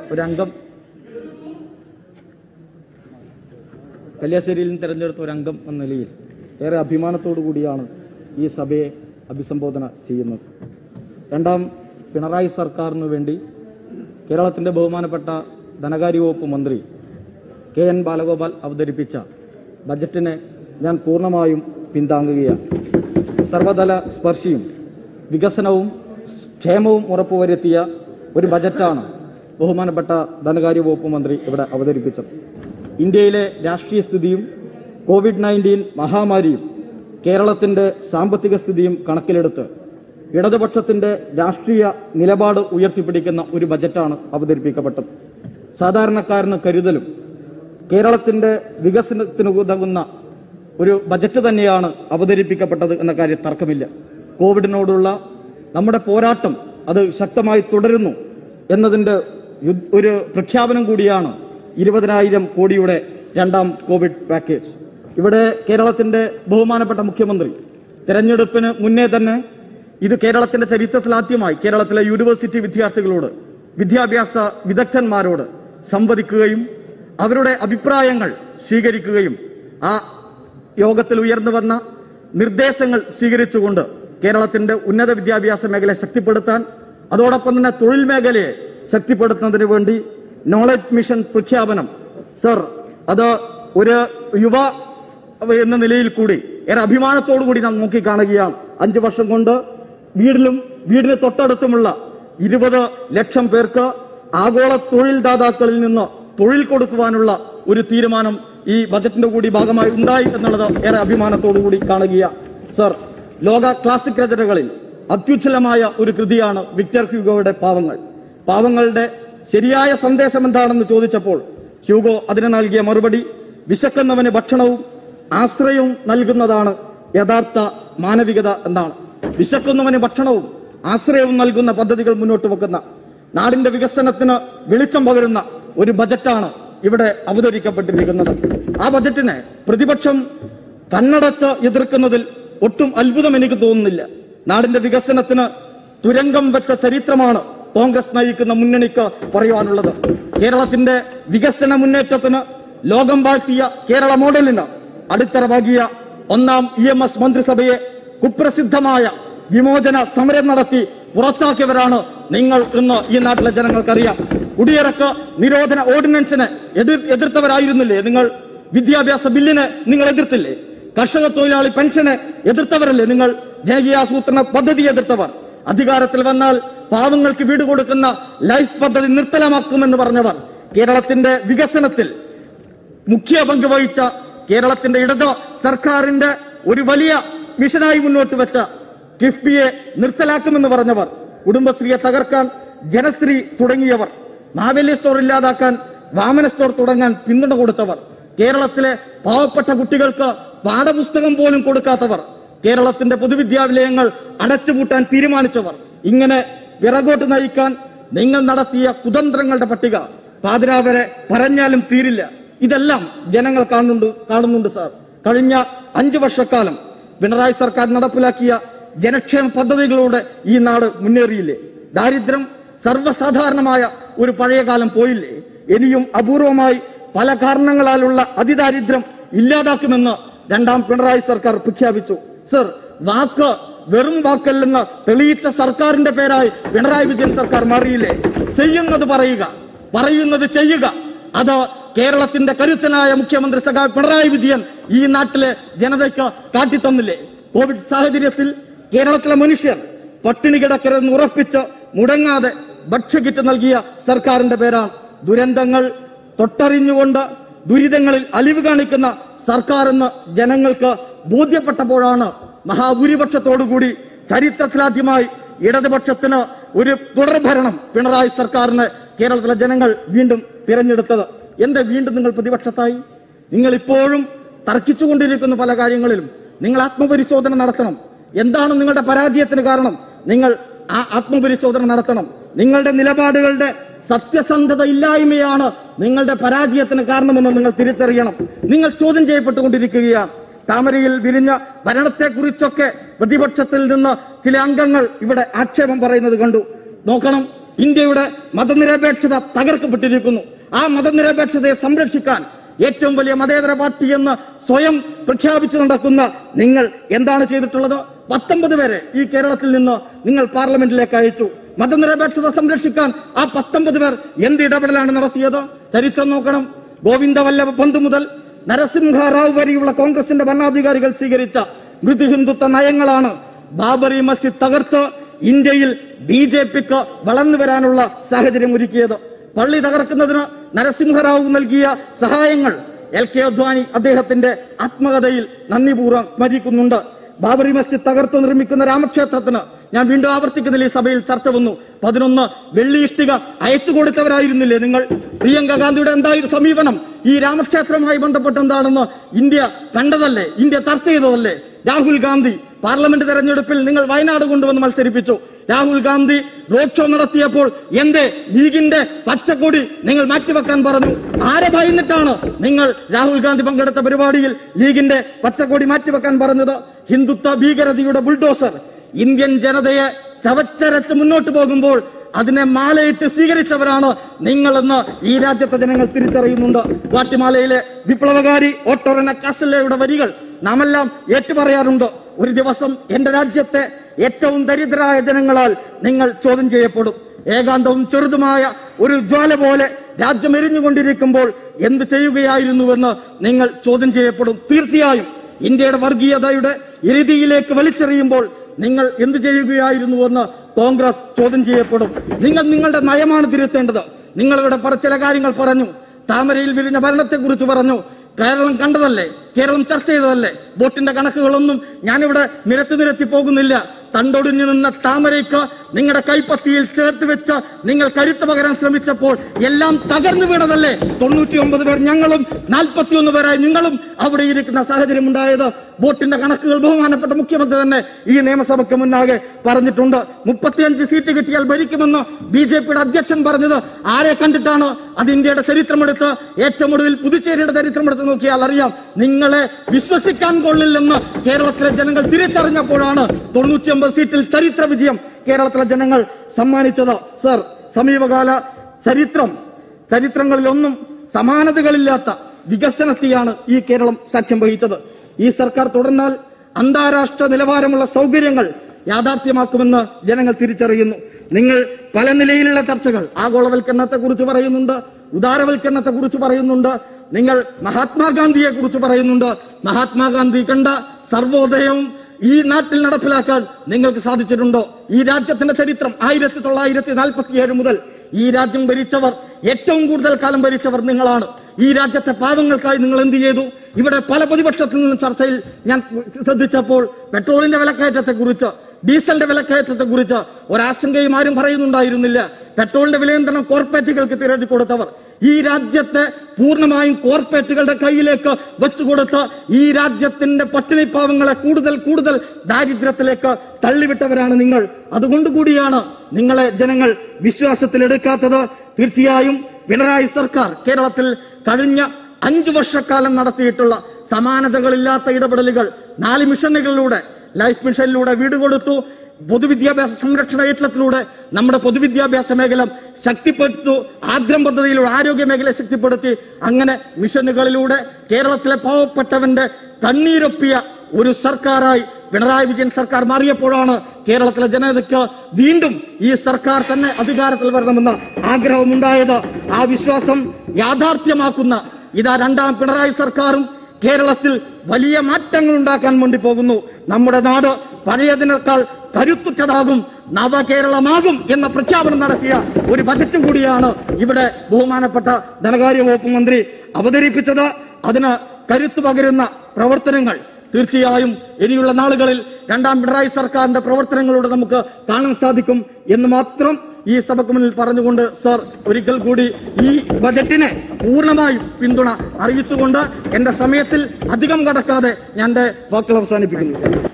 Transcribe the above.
ഒരംഗം കല്യാശ്ശേരിയിൽ നിന്ന് തെരഞ്ഞെടുത്ത ഒരു അംഗം എന്ന നിലയിൽ ഏറെ അഭിമാനത്തോടു കൂടിയാണ് ഈ സഭയെ അഭിസംബോധന ചെയ്യുന്നത് രണ്ടാം പിണറായി സർക്കാരിനു വേണ്ടി കേരളത്തിന്റെ ബഹുമാനപ്പെട്ട ധനകാര്യ വകുപ്പ് മന്ത്രി കെ എൻ ബാലഗോപാൽ അവതരിപ്പിച്ച ബജറ്റിനെ ഞാൻ പൂർണ്ണമായും പിന്താങ്ങുകയാണ് സർവതല സ്പർശിയും വികസനവും ക്ഷേമവും ഉറപ്പുവരുത്തിയ ഒരു ബജറ്റാണ് ബഹുമാനപ്പെട്ട ധനകാര്യ വകുപ്പ് മന്ത്രി ഇവിടെ അവതരിപ്പിച്ചത് ഇന്ത്യയിലെ രാഷ്ട്രീയ സ്ഥിതിയും കോവിഡ് നയൻറ്റീൻ മഹാമാരിയും കേരളത്തിന്റെ സാമ്പത്തിക സ്ഥിതിയും കണക്കിലെടുത്ത് ഇടതുപക്ഷത്തിന്റെ രാഷ്ട്രീയ നിലപാട് ഉയർത്തിപ്പിടിക്കുന്ന ഒരു ബജറ്റാണ് അവതരിപ്പിക്കപ്പെട്ടത് സാധാരണക്കാരന് കരുതലും കേരളത്തിന്റെ വികസനത്തിന് ഉതകുന്ന ഒരു ബജറ്റ് തന്നെയാണ് അവതരിപ്പിക്കപ്പെട്ടത് എന്ന കാര്യം തർക്കമില്ല കോവിഡിനോടുള്ള നമ്മുടെ പോരാട്ടം അത് ശക്തമായി തുടരുന്നു എന്നതിന്റെ യു- ഒരു പ്രഖ്യാപനം കൂടിയാണ് ഇരുപതിനായിരം കോടിയുടെ രണ്ടാം കോവിഡ് പാക്കേജ് ഇവിടെ കേരളത്തിന്റെ ബഹുമാനപ്പെട്ട മുഖ്യമന്ത്രി തെരഞ്ഞെടുപ്പിന് മുന്നേ തന്നെ ഇത് കേരളത്തിന്റെ ചരിത്രത്തിലാദ്യമായി കേരളത്തിലെ യൂണിവേഴ്സിറ്റി വിദ്യാർത്ഥികളോട് വിദ്യാഭ്യാസ വിദഗ്ധന്മാരോട് സംവദിക്കുകയും അവരുടെ അഭിപ്രായങ്ങൾ സ്വീകരിക്കുകയും ആ യോഗത്തിൽ ഉയർന്നു വന്ന നിർദ്ദേശങ്ങൾ സ്വീകരിച്ചുകൊണ്ട് കേരളത്തിന്റെ ഉന്നത വിദ്യാഭ്യാസ മേഖലയെ ശക്തിപ്പെടുത്താൻ അതോടൊപ്പം തന്നെ തൊഴിൽ മേഖലയെ ശക്തിപ്പെടുത്തുന്നതിന് വേണ്ടി നോളജ് മിഷൻ പ്രഖ്യാപനം സർ അത് ഒരു യുവ എന്ന നിലയിൽ കൂടി ഏറെ അഭിമാനത്തോടു കൂടി നാം നോക്കിക്കാണുകയാണ് അഞ്ചു വർഷം കൊണ്ട് വീടിലും വീടിന് തൊട്ടടുത്തുമുള്ള ഇരുപത് ലക്ഷം പേർക്ക് ആഗോള തൊഴിൽ ദാതാക്കളിൽ നിന്ന് തൊഴിൽ കൊടുക്കുവാനുള്ള ഒരു തീരുമാനം ഈ ബജറ്റിന്റെ കൂടി ഭാഗമായി ഉണ്ടായി എന്നുള്ളത് ഏറെ അഭിമാനത്തോടു കൂടി കാണുകയാണ് സർ ലോക ക്ലാസിക് രചനകളിൽ അത്യുജ്വലമായ ഒരു കൃതിയാണ് വിക്ടർ ഹ്യൂഗോയുടെ പാവങ്ങൾ പാവങ്ങളുടെ ശരിയായ സന്ദേശം എന്താണെന്ന് ചോദിച്ചപ്പോൾ ഹ്യൂഗോ അതിന് നൽകിയ മറുപടി വിശക്കുന്നവന് ഭക്ഷണവും ആശ്രയവും നൽകുന്നതാണ് യഥാർത്ഥ മാനവികത എന്നാണ് വിശക്കുന്നവന് ഭക്ഷണവും ആശ്രയവും നൽകുന്ന പദ്ധതികൾ മുന്നോട്ട് വെക്കുന്ന നാടിന്റെ വികസനത്തിന് വെളിച്ചം പകരുന്ന ഒരു ബജറ്റാണ് ഇവിടെ അവതരിക്കപ്പെട്ടിരിക്കുന്നത് ആ ബജറ്റിനെ പ്രതിപക്ഷം കണ്ണടച്ച് എതിർക്കുന്നതിൽ ഒട്ടും അത്ഭുതം എനിക്ക് തോന്നുന്നില്ല നാടിന്റെ വികസനത്തിന് തുരങ്കം വെച്ച ചരിത്രമാണ് കോൺഗ്രസ് നയിക്കുന്ന മുന്നണിക്ക് പറയുവാനുള്ളത് കേരളത്തിന്റെ വികസന മുന്നേറ്റത്തിന് ലോകം വാഴ്ത്തിയ കേരള മോഡലിന് അടിത്തറ പാകിയ ഒന്നാം ഇ എം എസ് മന്ത്രിസഭയെ കുപ്രസിദ്ധമായ വിമോചന സമരം നടത്തി പുറത്താക്കിയവരാണ് നിങ്ങൾ എന്ന് ഈ നാട്ടിലെ ജനങ്ങൾക്കറിയാം കുടിയിറക്ക നിരോധന ഓർഡിനൻസിനെ എതിർ എതിർത്തവരായിരുന്നില്ലേ നിങ്ങൾ വിദ്യാഭ്യാസ ബില്ലിനെ നിങ്ങൾ എതിർത്തില്ലേ കർഷക തൊഴിലാളി പെൻഷനെ എതിർത്തവരല്ലേ നിങ്ങൾ ജനകീയാസൂത്രണ പദ്ധതി എതിർത്തവർ അധികാരത്തിൽ വന്നാൽ പാവങ്ങൾക്ക് വീട് കൊടുക്കുന്ന ലൈഫ് പദ്ധതി നിർത്തലമാക്കുമെന്ന് പറഞ്ഞവർ കേരളത്തിന്റെ വികസനത്തിൽ മുഖ്യ പങ്ക് വഹിച്ച കേരളത്തിന്റെ ഇടത് സർക്കാരിന്റെ ഒരു വലിയ മിഷനായി മുന്നോട്ട് വെച്ച കിഫ്ബിയെ നിർത്തലാക്കുമെന്ന് പറഞ്ഞവർ കുടുംബശ്രീയെ തകർക്കാൻ ജനശ്രീ തുടങ്ങിയവർ മാവേലി സ്റ്റോർ ഇല്ലാതാക്കാൻ വാമന സ്റ്റോർ തുടങ്ങാൻ പിന്തുണ കൊടുത്തവർ കേരളത്തിലെ പാവപ്പെട്ട കുട്ടികൾക്ക് പാഠപുസ്തകം പോലും കൊടുക്കാത്തവർ കേരളത്തിന്റെ പൊതുവിദ്യാലയങ്ങൾ അടച്ചുപൂട്ടാൻ തീരുമാനിച്ചവർ ഇങ്ങനെ പിറകോട്ട് നയിക്കാൻ നിങ്ങൾ നടത്തിയ കുതന്ത്രങ്ങളുടെ പട്ടിക പാതിരാവരെ പറഞ്ഞാലും തീരില്ല ഇതെല്ലാം ജനങ്ങൾ കാണുന്നുണ്ട് കാണുന്നുണ്ട് സാർ കഴിഞ്ഞ അഞ്ചു വർഷക്കാലം പിണറായി സർക്കാർ നടപ്പിലാക്കിയ ജനക്ഷേമ പദ്ധതികളിലൂടെ ഈ നാട് മുന്നേറിയില്ലേ ദാരിദ്ര്യം സർവ്വസാധാരണമായ ഒരു പഴയകാലം പോയില്ലേ ഇനിയും അപൂർവമായി പല കാരണങ്ങളാലുള്ള അതിദാരിദ്ര്യം ഇല്ലാതാക്കുമെന്ന് രണ്ടാം പിണറായി സർക്കാർ പ്രഖ്യാപിച്ചു സർ വാക്ക് വെറും വാക്കല്ലെന്ന് തെളിയിച്ച സർക്കാരിന്റെ പേരായി പിണറായി വിജയൻ സർക്കാർ മാറിയില്ലേ ചെയ്യുന്നത് പറയുക പറയുന്നത് ചെയ്യുക അത് കേരളത്തിന്റെ കരുത്തനായ മുഖ്യമന്ത്രി സഖാ പിണറായി വിജയൻ ഈ നാട്ടിലെ ജനതയ്ക്ക് കാട്ടിത്തന്നില്ലേ കോവിഡ് സാഹചര്യത്തിൽ കേരളത്തിലെ മനുഷ്യർ പട്ടിണി കിടക്കരുതെന്ന് ഉറപ്പിച്ച് മുടങ്ങാതെ ഭക്ഷ്യകിറ്റ് നൽകിയ സർക്കാരിന്റെ പേരാണ് ദുരന്തങ്ങൾ തൊട്ടറിഞ്ഞുകൊണ്ട് ദുരിതങ്ങളിൽ അലിവ് കാണിക്കുന്ന സർക്കാരെന്ന് ജനങ്ങൾക്ക് ബോധ്യപ്പെട്ടപ്പോഴാണ് മഹാഭൂരിപക്ഷത്തോടുകൂടി ചരിത്രത്തിലാദ്യമായി ഇടതുപക്ഷത്തിന് ഒരു തുടർഭരണം പിണറായി സർക്കാരിന് കേരളത്തിലെ ജനങ്ങൾ വീണ്ടും തിരഞ്ഞെടുത്തത് എന്താ വീണ്ടും നിങ്ങൾ പ്രതിപക്ഷത്തായി നിങ്ങൾ ഇപ്പോഴും തർക്കിച്ചുകൊണ്ടിരിക്കുന്ന പല കാര്യങ്ങളിലും നിങ്ങൾ ആത്മപരിശോധന നടത്തണം എന്താണ് നിങ്ങളുടെ പരാജയത്തിന് കാരണം നിങ്ങൾ ആ ആത്മപരിശോധന നടത്തണം നിങ്ങളുടെ നിലപാടുകളുടെ സത്യസന്ധത ഇല്ലായ്മയാണ് നിങ്ങളുടെ പരാജയത്തിന് കാരണമെന്ന് നിങ്ങൾ തിരിച്ചറിയണം നിങ്ങൾ ചോദ്യം ചെയ്യപ്പെട്ടുകൊണ്ടിരിക്കുകയാണ് താമരയിൽ വിരിഞ്ഞ ഭരണത്തെക്കുറിച്ചൊക്കെ പ്രതിപക്ഷത്തിൽ നിന്ന് ചില അംഗങ്ങൾ ഇവിടെ ആക്ഷേപം പറയുന്നത് കണ്ടു നോക്കണം ഇന്ത്യയുടെ മതനിരപേക്ഷത തകർക്കപ്പെട്ടിരിക്കുന്നു ആ മതനിരപേക്ഷതയെ സംരക്ഷിക്കാൻ ഏറ്റവും വലിയ മതേതര പാർട്ടി എന്ന് സ്വയം പ്രഖ്യാപിച്ചു നടക്കുന്ന നിങ്ങൾ എന്താണ് ചെയ്തിട്ടുള്ളത് പത്തൊമ്പത് പേരെ ഈ കേരളത്തിൽ നിന്ന് നിങ്ങൾ പാർലമെന്റിലേക്ക് അയച്ചു മതനിരപേക്ഷത സംരക്ഷിക്കാൻ ആ പത്തൊമ്പത് പേർ എന്ത് ഇടപെടലാണ് നടത്തിയത് ചരിത്രം നോക്കണം ഗോവിന്ദവല്ലഭ പന്ത് മുതൽ നരസിംഹറാവു വരെയുള്ള കോൺഗ്രസിന്റെ ഭരണാധികാരികൾ സ്വീകരിച്ച മൃദു ഹിന്ദുത്വ നയങ്ങളാണ് ബാബറി മസ്ജിദ് തകർത്ത് ഇന്ത്യയിൽ ബി ജെ പിക്ക് വളർന്നു വരാനുള്ള സാഹചര്യം ഒരുക്കിയത് പള്ളി തകർക്കുന്നതിന് നരസിംഹറാവു നൽകിയ സഹായങ്ങൾ എൽ കെ അദ്വാനി അദ്ദേഹത്തിന്റെ ആത്മകഥയിൽ നന്ദിപൂർവ്വം സ്മരിക്കുന്നുണ്ട് ബാബറി മസ്ജിദ് തകർത്ത് നിർമ്മിക്കുന്ന രാമക്ഷേത്രത്തിന് ഞാൻ വീണ്ടും ആവർത്തിക്കുന്നില്ല ഈ സഭയിൽ ചർച്ച വന്നു പതിനൊന്ന് വെള്ളി ഇഷ്ടിക അയച്ചു കൊടുത്തവരായിരുന്നില്ലേ നിങ്ങൾ പ്രിയങ്ക ഗാന്ധിയുടെ എന്തായാലും സമീപനം ഈ രാമക്ഷേത്രവുമായി ബന്ധപ്പെട്ട് എന്താണെന്ന് ഇന്ത്യ കണ്ടതല്ലേ ഇന്ത്യ ചർച്ച ചെയ്തതല്ലേ രാഹുൽ ഗാന്ധി പാർലമെന്റ് തെരഞ്ഞെടുപ്പിൽ നിങ്ങൾ വയനാട് കൊണ്ടുവന്ന് മത്സരിപ്പിച്ചു രാഹുൽ ഗാന്ധി റോഡ് ഷോ നടത്തിയപ്പോൾ എന്തേ ലീഗിന്റെ പച്ചക്കൊടി നിങ്ങൾ മാറ്റിവെക്കാൻ പറഞ്ഞു ആരെ ഭയന്നിട്ടാണ് നിങ്ങൾ രാഹുൽ ഗാന്ധി പങ്കെടുത്ത പരിപാടിയിൽ ലീഗിന്റെ പച്ചക്കൊടി മാറ്റിവെക്കാൻ പറഞ്ഞത് ഹിന്ദുത്വ ഭീകരതയുടെ ബുൾഡോസർ ഇന്ത്യൻ ജനതയെ ചവച്ചരച്ച് മുന്നോട്ട് പോകുമ്പോൾ അതിനെ മാലയിട്ട് സ്വീകരിച്ചവരാണ് നിങ്ങളെന്ന് ഈ രാജ്യത്തെ ജനങ്ങൾ തിരിച്ചറിയുന്നുണ്ട് ഗാട്ടിമാലയിലെ വിപ്ലവകാരി ഓട്ടോറന കാസല്ലയുടെ വരികൾ നാമെല്ലാം ഏറ്റുപറയാറുണ്ട് ഒരു ദിവസം എന്റെ രാജ്യത്തെ ഏറ്റവും ദരിദ്രരായ ജനങ്ങളാൽ നിങ്ങൾ ചോദ്യം ചെയ്യപ്പെടും ഏകാന്തവും ചെറുതുമായ ഒരു ജ്വാല പോലെ രാജ്യം എരിഞ്ഞുകൊണ്ടിരിക്കുമ്പോൾ എന്ത് ചെയ്യുകയായിരുന്നുവെന്ന് നിങ്ങൾ ചോദ്യം ചെയ്യപ്പെടും തീർച്ചയായും ഇന്ത്യയുടെ വർഗീയതയുടെ ഇരുതിയിലേക്ക് വലിച്ചെറിയുമ്പോൾ നിങ്ങൾ എന്ത് ചെയ്യുകയായിരുന്നുവെന്ന് കോൺഗ്രസ് ചോദ്യം ചെയ്യപ്പെടും നിങ്ങൾ നിങ്ങളുടെ നയമാണ് തിരുത്തേണ്ടത് നിങ്ങളിവിടെ പറ ചില കാര്യങ്ങൾ പറഞ്ഞു താമരയിൽ വിരിഞ്ഞ ഭരണത്തെക്കുറിച്ച് പറഞ്ഞു കേരളം കണ്ടതല്ലേ കേരളം ചർച്ച ചെയ്തതല്ലേ വോട്ടിന്റെ കണക്കുകളൊന്നും ഞാനിവിടെ നിരത്തി നിരത്തി പോകുന്നില്ല തണ്ടൊടിഞ്ഞു നിന്ന താമരയ്ക്ക് നിങ്ങളുടെ കൈപ്പത്തിയിൽ ചേർത്ത് വെച്ച് നിങ്ങൾ കരുത്ത് പകരാൻ ശ്രമിച്ചപ്പോൾ എല്ലാം തകർന്നു വീണതല്ലേ തൊണ്ണൂറ്റി ഒമ്പത് പേർ ഞങ്ങളും നാൽപ്പത്തിയൊന്ന് പേരായി നിങ്ങളും അവിടെ ഇരിക്കുന്ന സാഹചര്യം ഉണ്ടായത് വോട്ടിന്റെ കണക്കുകൾ ബഹുമാനപ്പെട്ട മുഖ്യമന്ത്രി തന്നെ ഈ നിയമസഭയ്ക്ക് മുന്നാകെ പറഞ്ഞിട്ടുണ്ട് മുപ്പത്തിയഞ്ച് സീറ്റ് കിട്ടിയാൽ ഭരിക്കുമെന്ന് ബി ജെ പിയുടെ അധ്യക്ഷൻ പറഞ്ഞത് ആരെ കണ്ടിട്ടാണ് അത് ഇന്ത്യയുടെ ചരിത്രമെടുത്ത് ഏറ്റവും ഒടുവിൽ പുതുച്ചേരിയുടെ ചരിത്രമെടുത്ത് നോക്കിയാൽ അറിയാം നിങ്ങളെ വിശ്വസിക്കാൻ കൊള്ളില്ലെന്ന് കേരളത്തിലെ ജനങ്ങൾ തിരിച്ചറിഞ്ഞപ്പോഴാണ് തൊണ്ണൂറ്റിയൊമ്പത് സീറ്റിൽ ചരിത്ര വിജയം കേരളത്തിലെ ജനങ്ങൾ സമ്മാനിച്ചത് സർ സമീപകാല ചരിത്രം ചരിത്രങ്ങളിലൊന്നും സമാനതകളില്ലാത്ത വികസനത്തെയാണ് ഈ കേരളം സാക്ഷ്യം വഹിച്ചത് ഈ സർക്കാർ തുടർന്നാൽ അന്താരാഷ്ട്ര നിലവാരമുള്ള സൗകര്യങ്ങൾ യാഥാർത്ഥ്യമാക്കുമെന്ന് ജനങ്ങൾ തിരിച്ചറിയുന്നു നിങ്ങൾ പല നിലയിലുള്ള ചർച്ചകൾ ആഗോളവൽക്കരണത്തെ കുറിച്ച് പറയുന്നുണ്ട് ഉദാരവൽക്കരണത്തെ കുറിച്ച് പറയുന്നുണ്ട് നിങ്ങൾ മഹാത്മാഗാന്ധിയെ കുറിച്ച് പറയുന്നുണ്ട് മഹാത്മാഗാന്ധി കണ്ട സർവോദയവും ഈ നാട്ടിൽ നടപ്പിലാക്കാൻ നിങ്ങൾക്ക് സാധിച്ചിട്ടുണ്ടോ ഈ രാജ്യത്തിന്റെ ചരിത്രം ആയിരത്തി തൊള്ളായിരത്തി നാൽപ്പത്തിയേഴ് മുതൽ ഈ രാജ്യം ഭരിച്ചവർ ഏറ്റവും കൂടുതൽ കാലം ഭരിച്ചവർ നിങ്ങളാണ് ഈ രാജ്യത്തെ പാവങ്ങൾക്കായി നിങ്ങൾ എന്ത് ചെയ്തു ഇവിടെ പല പ്രതിപക്ഷത്തിൽ നിന്നും ചർച്ചയിൽ ഞാൻ ശ്രദ്ധിച്ചപ്പോൾ പെട്രോളിന്റെ വിലക്കയറ്റത്തെ കുറിച്ച് ഡീസലിന്റെ വിലക്കയറ്റത്തെ കുറിച്ച് ഒരാശങ്കയും ആരും പറയുന്നുണ്ടായിരുന്നില്ല പെട്രോളിന്റെ വിലനിയന്ത്രണം കോർപ്പറേറ്റുകൾക്ക് തിരഞ്ഞു കൊടുത്തവർ ഈ രാജ്യത്തെ പൂർണ്ണമായും കോർപ്പറേറ്റുകളുടെ കയ്യിലേക്ക് വെച്ചുകൊടുത്ത് ഈ രാജ്യത്തിന്റെ പട്ടിണി പാവങ്ങളെ കൂടുതൽ കൂടുതൽ ദാരിദ്ര്യത്തിലേക്ക് തള്ളിവിട്ടവരാണ് നിങ്ങൾ അതുകൊണ്ട് കൂടിയാണ് നിങ്ങളെ ജനങ്ങൾ വിശ്വാസത്തിലെടുക്കാത്തത് തീർച്ചയായും പിണറായി സർക്കാർ കേരളത്തിൽ കഴിഞ്ഞ അഞ്ചു വർഷക്കാലം നടത്തിയിട്ടുള്ള സമാനതകളില്ലാത്ത ഇടപെടലുകൾ നാല് മിഷനുകളിലൂടെ ലൈഫ് മിഷനിലൂടെ വീട് കൊടുത്തു പൊതുവിദ്യാഭ്യാസ സംരക്ഷണ യത്നത്തിലൂടെ നമ്മുടെ പൊതുവിദ്യാഭ്യാസ മേഖല ശക്തിപ്പെടുത്തു ആദ്രം പദ്ധതിയിലൂടെ ആരോഗ്യ മേഖല ശക്തിപ്പെടുത്തി അങ്ങനെ മിഷനുകളിലൂടെ കേരളത്തിലെ പാവപ്പെട്ടവന്റെ കണ്ണീരൊപ്പിയ ഒരു സർക്കാരായി പിണറായി വിജയൻ സർക്കാർ മാറിയപ്പോഴാണ് കേരളത്തിലെ ജനതയ്ക്ക് വീണ്ടും ഈ സർക്കാർ തന്നെ അധികാരത്തിൽ വരണമെന്ന ആഗ്രഹമുണ്ടായത് ആ വിശ്വാസം യാഥാർത്ഥ്യമാക്കുന്ന ഇതാ രണ്ടാം പിണറായി സർക്കാരും കേരളത്തിൽ വലിയ മാറ്റങ്ങൾ ഉണ്ടാക്കാൻ വേണ്ടി പോകുന്നു നമ്മുടെ നാട് പഴയതിനേക്കാൾ കരുത്തുറ്റതാകും നവകേരളമാകും എന്ന പ്രഖ്യാപനം നടത്തിയ ഒരു ബജറ്റ് കൂടിയാണ് ഇവിടെ ബഹുമാനപ്പെട്ട ധനകാര്യ വകുപ്പ് മന്ത്രി അവതരിപ്പിച്ചത് അതിന് കരുത്തു പകരുന്ന പ്രവർത്തനങ്ങൾ തീർച്ചയായും ഇനിയുള്ള നാളുകളിൽ രണ്ടാം പിണറായി സർക്കാരിന്റെ പ്രവർത്തനങ്ങളിലൂടെ നമുക്ക് കാണാൻ സാധിക്കും എന്ന് മാത്രം ഈ സഭയ്ക്ക് മുന്നിൽ പറഞ്ഞുകൊണ്ട് സർ ഒരിക്കൽ കൂടി ഈ ബജറ്റിനെ പൂർണ്ണമായും പിന്തുണ അറിയിച്ചുകൊണ്ട് എന്റെ സമയത്തിൽ അധികം കടക്കാതെ ഞാൻ എന്റെ വാക്കുകൾ അവസാനിപ്പിക്കുന്നു